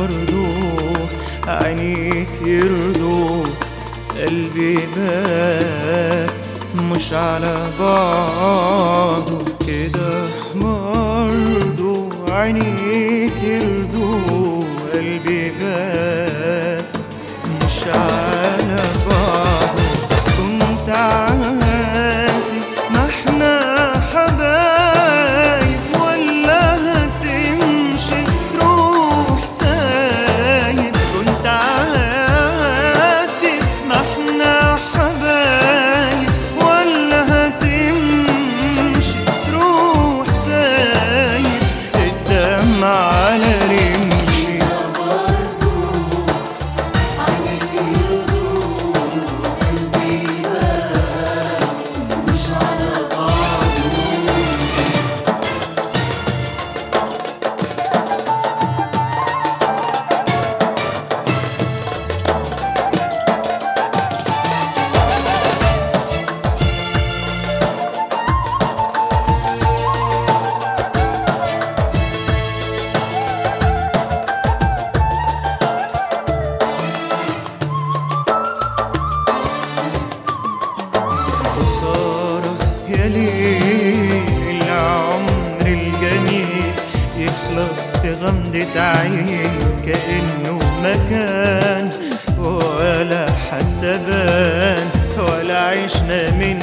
برضو عينيك يرضوا قلبي بات مش على بعضه كده برضو عينيك يرضوا قلبي بات مش على بعضه كنت عادي ما احنا حبايب ولا هتمشي تروح سايب كنت عادي ما احنا حبايب ولا هتمشي تروح سايب الدمع على رمشي خسارة يا ليل العمر الجميل يخلص في غمضة عين كأنه مكان ولا حتى بان ولا عشنا من